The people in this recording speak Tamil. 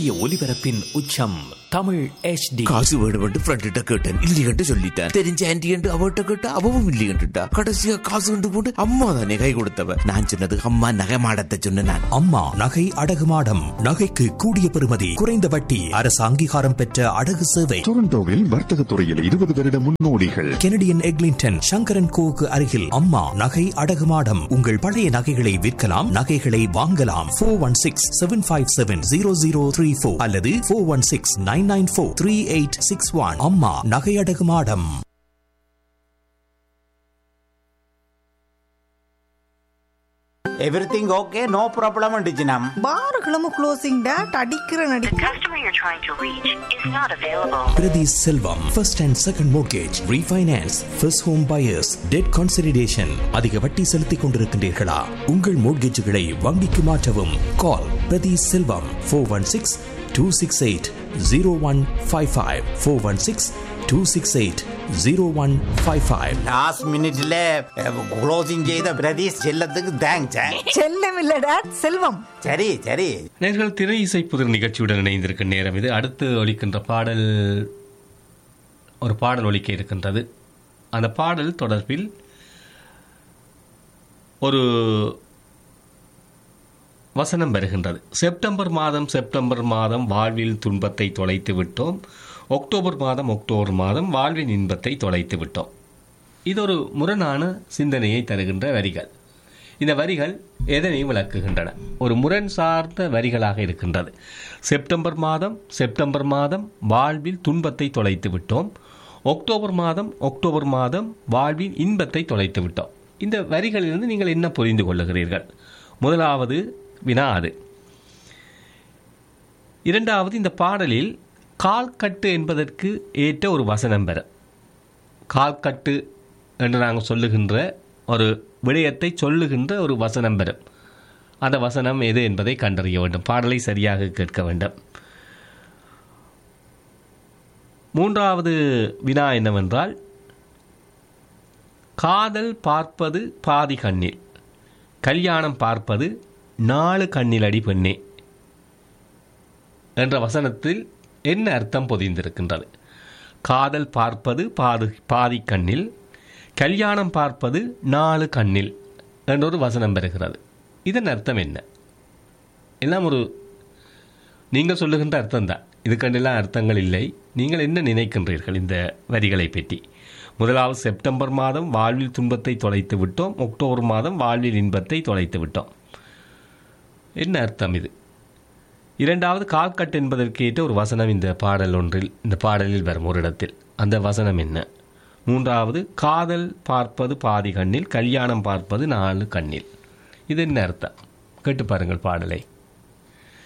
இந்திய ஒலிபரப்பின் உச்சம் தமிழ் HD காசு வேணுமென்று ஃப்ரெண்ட்ட கேட்டேன் இல்லையென்று சொல்லிட்டேன் தெரிஞ்ச ஆன்டி என்று அவட்ட கேட்டா அவவும் இல்லையென்றுட்டா கடைசியா காசு கொண்டு போட்டு அம்மா தானே கை கொடுத்தவ நான் சொன்னது அம்மா நகை மாடத்தை சொன்னேன் நான் அம்மா நகை அடகு மாடம் நகைக்கு கூடிய பெறுமதி குறைந்த வட்டி அரசு அங்கீகாரம் பெற்ற அடகு சேவை டொரண்டோவில் வர்த்தக துறையில் இருபது வருட முன்னோடிகள் கெனடியன் எக்லிங்டன் சங்கரன் கோவுக்கு அருகில் அம்மா நகை அடகு மாடம் உங்கள் பழைய நகைகளை விற்கலாம் நகைகளை வாங்கலாம் four one six seven five seven zero zero three four அல்லது four one six nine nine four three eight six one அம்மா நகை அடகு மாடம் எவ்ரிதிங் ஓகே நோ ப்ராப்ளம் டிஜினம் பாருகளும் க்ளோசிங் டேட் அடிக்கிற நடி The customer you're trying to reach is not available. Prathi Selvam first and second mortgage refinance first home buyers debt consideration அதிக வட்டி செலுத்திக் கொண்டிருக்கின்றீர்களா உங்கள் மோர்கேஜுகளை வங்கிக்கு மாற்றவும் call Prathi Selvam four one six two six eight zero one five five four one six two six eight zero one five five last மினிட்ல க்ளோசிங் செய்த பிரதீஷ் செல்லத்துக்கு தேங்க்ஸ் செல்லம் இல்ல டேட் செல்வம் சரி சரி நேர்கள் திரை இசை புதிர் நிகழ்ச்சியுடன் இணைந்திருக்கும் நேரம் இது அடுத்து ஒலிக்கின்ற பாடல் ஒரு பாடல் ஒலிக்க இருக்கின்றது அந்த பாடல் தொடர்பில் ஒரு வசனம் வருகின்றது செப்டம்பர் மாதம் செப்டம்பர் மாதம் வாழ்வில் துன்பத்தை தொலைத்து விட்டோம் அக்டோபர் மாதம் அக்டோபர் மாதம் வாழ்வின் இன்பத்தை தொலைத்து விட்டோம் இது ஒரு முரணான சிந்தனையை தருகின்ற வரிகள் இந்த வரிகள் எதனை விளக்குகின்றன ஒரு முரண் சார்ந்த வரிகளாக இருக்கின்றது செப்டம்பர் மாதம் செப்டம்பர் மாதம் வாழ்வில் துன்பத்தை தொலைத்து விட்டோம் அக்டோபர் மாதம் அக்டோபர் மாதம் வாழ்வின் இன்பத்தை தொலைத்து விட்டோம் இந்த வரிகளிலிருந்து நீங்கள் என்ன புரிந்து கொள்ளுகிறீர்கள் முதலாவது வினா அது இரண்டாவது இந்த பாடலில் கால்கட்டு என்பதற்கு ஏற்ற ஒரு வசனம் பெற கால்கட்டு என்று நாங்கள் சொல்லுகின்ற ஒரு விடயத்தை சொல்லுகின்ற ஒரு வசனம் பெறும் அந்த வசனம் எது என்பதை கண்டறிய வேண்டும் பாடலை சரியாக கேட்க வேண்டும் மூன்றாவது வினா என்னவென்றால் காதல் பார்ப்பது பாதி கண்ணில் கல்யாணம் பார்ப்பது நாலு கண்ணில் அடி பெண்ணே என்ற வசனத்தில் என்ன அர்த்தம் பொதிந்திருக்கின்றது காதல் பார்ப்பது பாது பாதி கண்ணில் கல்யாணம் பார்ப்பது நாலு கண்ணில் என்றொரு வசனம் பெறுகிறது இதன் அர்த்தம் என்ன எல்லாம் ஒரு நீங்கள் சொல்லுகின்ற அர்த்தம் தான் இதுக்கண்டெல்லாம் அர்த்தங்கள் இல்லை நீங்கள் என்ன நினைக்கின்றீர்கள் இந்த வரிகளை பற்றி முதலாவது செப்டம்பர் மாதம் வாழ்வில் துன்பத்தை தொலைத்து விட்டோம் அக்டோபர் மாதம் வாழ்வில் இன்பத்தை தொலைத்து விட்டோம் என்ன அர்த்தம் இது இரண்டாவது கால்கட் என்பதற்கேற்ற ஒரு வசனம் இந்த பாடல் ஒன்றில் இந்த பாடலில் வரும் ஒரு இடத்தில் அந்த வசனம் என்ன மூன்றாவது காதல் பார்ப்பது பாதி கண்ணில் கல்யாணம் பார்ப்பது நாலு கண்ணில் இது என்ன அர்த்தம் கேட்டு பாருங்கள் பாடலை